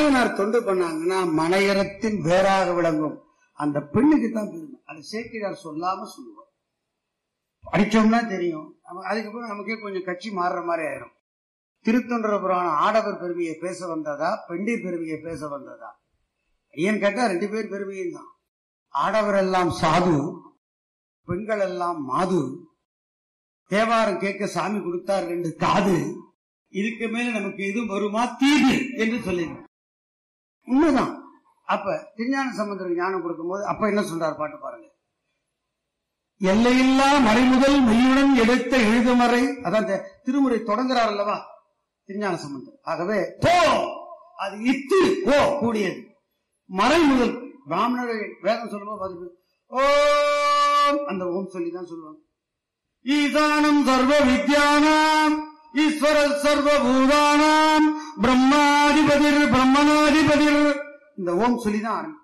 நாயனார் தொண்டு பண்ணாங்கன்னா மனையரத்தின் வேறாக விளங்கும் அந்த பெண்ணுக்கு தான் பெருமை அது சேக்கிரார் சொல்லாம சொல்லுவார் படிச்சோம்னா தெரியும் நம்ம அதுக்கப்புறம் நமக்கே கொஞ்சம் கட்சி மாறுற மாதிரி ஆயிடும் திருத்தொன்ற புராணம் ஆடவர் பெருமையை பேச வந்ததா பெண்டிர் பெருமையை பேச வந்ததா ஏன்னு கேட்டா ரெண்டு பேர் பெருமையும் தான் ஆடவர் எல்லாம் சாது பெண்கள் எல்லாம் மாது தேவாரம் கேட்க சாமி கொடுத்தார் ரெண்டு காது இதுக்கு மேல நமக்கு எதுவும் வருமா தீது என்று சொல்லிடுறோம் உண்மைதான் அப்ப திருஞான சம்பந்தருக்கு ஞானம் கொடுக்கும்போது அப்ப என்ன சொல்றார் பாட்டு பாருங்க எல்லையில்லா மறைமுதல் மெய்யுடன் எடுத்த எழுதுமறை அதான் இந்த திருமுறை தொடங்குறார் அல்லவா திருஞான சம்பந்தர் ஆகவே போ அது இத்து போ கூடியது மறைமுதல் பிராமணர்கள் வேதம் சொல்லும்போது பாத்துட்டு, ஓம் அந்த ஓம் சொல்லி தான் சொல்லுவாங்க ஈசானம் சர்வ வித்யானாம் ஈஸ்வர சர்வ பூதானாம் பிரம்மாதிபதிர் பிரம்மனாதிபதிர் இந்த ஓம் சொல்லி தான் ஆரம்பிப்பாங்க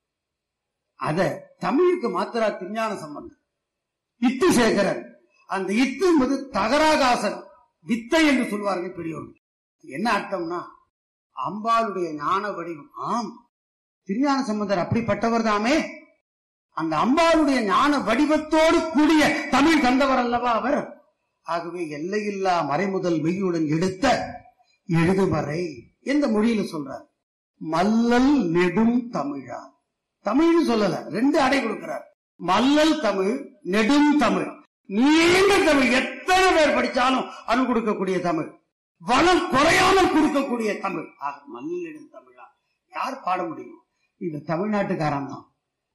அத தமிழுக்கு மாத்திரா திருஞான சம்பந்தம் இத்து சேகரன் அந்த இத்து என்பது தகராகாசன் வித்தை என்று சொல்வார்கள் பெரியவர்கள் என்ன அர்த்தம்னா அம்பாளுடைய ஞான வடிவம் ஆம் திருஞான சம்பந்தர் அப்படிப்பட்டவர் தாமே அந்த அம்பாளுடைய ஞான வடிவத்தோடு கூடிய தமிழ் தந்தவர் அல்லவா அவர் ஆகவே எல்லையில்லா மறைமுதல் மெய்யுடன் எடுத்த எழுதுமறை எந்த மொழியில சொல்றார் மல்லல் நெடும் தமிழா தமிழ்னு சொல்லல ரெண்டு அடை கொடுக்கிறார் மல்லல் தமிழ் நெடும் தமிழ் நீண்ட தமிழ் எத்தனை பேர் படிச்சாலும் அணு கொடுக்கக்கூடிய தமிழ் வளம் குறையாமல் கொடுக்கக்கூடிய தமிழ் ஆக மல்லல் நெடும் தமிழா யார் பாட முடியும் இந்த தமிழ்நாட்டுக்காரன் தான்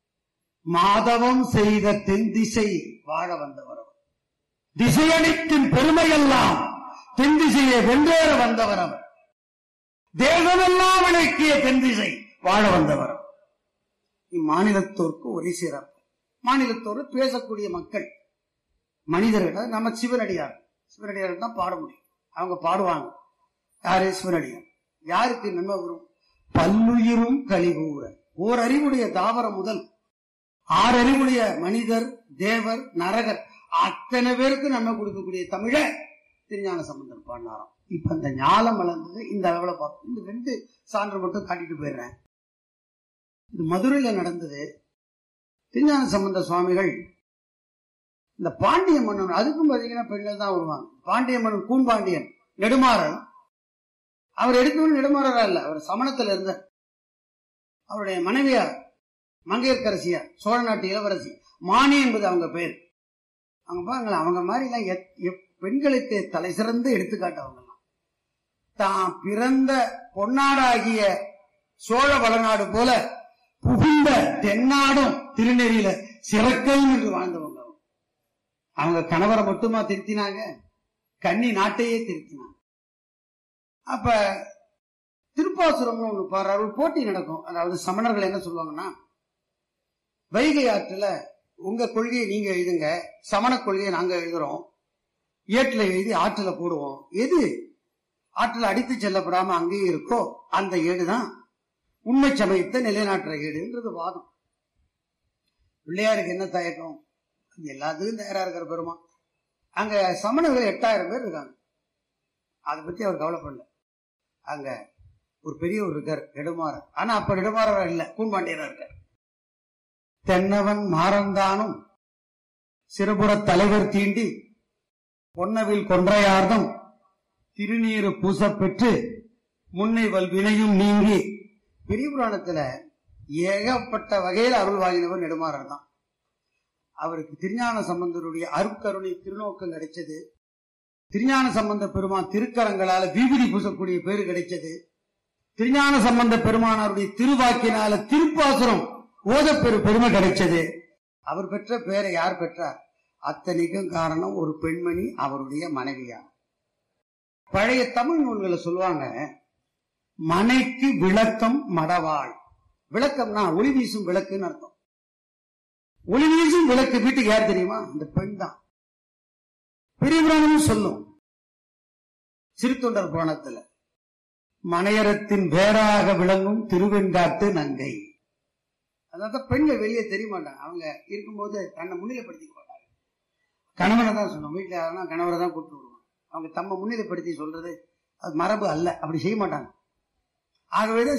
மாதவம் செய்த தென் திசை வாழ வந்தவர் அவர். திசையளிக்கும் பெருமையெல்லாம் தென் திசையை வென்றேற வந்தவர் அவர் தேசமெல்லாம் விளக்கிய தென் திசை வாழ வந்தவர் அவர். இம்மாநிலத்தோருக்கு ஒரே சிறப்பு மாநிலத்தோடு பேசக்கூடிய மக்கள் மனிதர்கள் அதாவது நம்ம சிவனடியார் சிவனடியார் தான் பாட முடியும் அவங்க பாடுவாங்க யாரு சிவனடியார் யாருக்கு நன்மை வரும் பல்லுயிரும் கழிவுற ஓர் அறிவுடைய தாவரம் முதல் ஆறு அறிவுடைய மனிதர் தேவர் நரகர் அத்தனை பேருக்கு நன்மை கொடுக்கக்கூடிய தமிழ திருஞான சம்பந்தர் பாடினாராம் இப்ப இந்த ஞாலம் வளர்ந்தது இந்த அளவுல பார்த்தோம் இந்த ரெண்டு சான்று மட்டும் காட்டிட்டு போயிடுறேன் இது மதுரையில நடந்தது திருஞான சம்பந்த சுவாமிகள் இந்த பாண்டிய மன்னன் அதுக்கும் பாத்தீங்கன்னா பெண்கள் தான் வருவாங்க பாண்டிய மன்னன் கூன்பாண்டியன் நெடுமாறன் அவர் எடுத்தவன் நெடுமாறரா இல்ல அவர் சமணத்துல இருந்த அவருடைய மனைவியார் மங்கையர்க்கரசியார் சோழ நாட்டு இளவரசி மானி என்பது அவங்க பேர் அவங்க பாருங்களேன் அவங்க மாதிரி எல்லாம் எத்- எப்- பெண்களுக்கு தலை சிறந்த எடுத்துக்காட்டு அவங்க எல்லாம் தான் பிறந்த பொன்னாடாகிய சோழ வளநாடு போல புகுந்த தென்னாடும் திருநெறியில சிறக்கையும் என்று வாழ்ந்தவங்க அவங்க. அவங்க கணவரை மட்டுமா திருத்தினாங்க கன்னி நாட்டையே திருத்தினாங்க அப்ப திருப்பாசுரம்னு ஒண்ணு பாரு ஒரு போட்டி நடக்கும் அதாவது சமணர்கள் என்ன சொல்லுவாங்கன்னா வைகை ஆற்றுல உங்க கொள்கையை நீங்க எழுதுங்க சமண கொள்கையை நாங்க எழுதுறோம் ஏட்டுல எழுதி ஆற்றுல போடுவோம் எது ஆற்றுல அடித்து செல்லப்படாம அங்கேயே இருக்கோ அந்த ஏடுதான் உண்மை சமயத்தை நிலைநாட்டுற ஏடுன்றது வாதம் பிள்ளையாருக்கு என்ன தயக்கம் எல்லாத்துக்கும் தயாரா இருக்கிற பெருமா அங்க சமணர்கள் எட்டாயிரம் பேர் இருக்காங்க அதை பத்தி அவர் கவலைப்படல அங்க ஒரு பெரியவர் இருக்கார் நெடுமாறர் ஆனா அப்ப நெடுமாறர் இல்ல கூன்பாண்டியரா இருக்கார் தென்னவன் மாறந்தானும் சிறுபுற தலைவர் தீண்டி பொன்னவில் கொன்றையார்தம் திருநீறு பூசப்பெற்று முன்னை வல்வினையும் நீங்கி பெரிய புராணத்துல ஏகப்பட்ட வகையில் அருள் வாங்கினவர் நெடுமாறர் தான் அவருக்கு திருஞான சம்பந்தருடைய அருட்கருணை திருநோக்கம் கிடைச்சது திருஞான சம்பந்த பெருமான் திருக்கரங்களால விபூதி பூசக்கூடிய பேரு கிடைச்சது திருஞான சம்பந்த பெருமானாருடைய திருவாக்கினால திருப்பாசுரம் ஓதப்பெரு பெருமை கிடைச்சது அவர் பெற்ற பேரை யார் பெற்றார் அத்தனைக்கும் காரணம் ஒரு பெண்மணி அவருடைய மனைவியார் பழைய தமிழ் நூல்களை சொல்லுவாங்க மனைக்கு விளக்கம் மடவாள் விளக்கம்னா ஒளி வீசும் விளக்குன்னு அர்த்தம் ஒளி வீசும் விளக்கு வீட்டுக்கு யார் தெரியுமா இந்த பெண் தான் பெரிய புராணமும் சொல்லும் சிறுத்தொண்டர் புராணத்துல மனையரத்தின் வேறாக விளங்கும் திருவெண்காட்டு நங்கை அதாவது பெண்கள் வெளியே தெரிய மாட்டாங்க அவங்க இருக்கும்போது தன்னை முன்னிலைப்படுத்திக்க மாட்டாங்க கணவனை தான் சொன்னோம் வீட்டுல யாருன்னா கணவரை தான் கூப்பிட்டு வருவாங்க அவங்க தம்மை முன்னிலைப்படுத்தி சொல்றது அது மரபு அல்ல அப்படி செய்ய மாட்டாங்க ஆகவே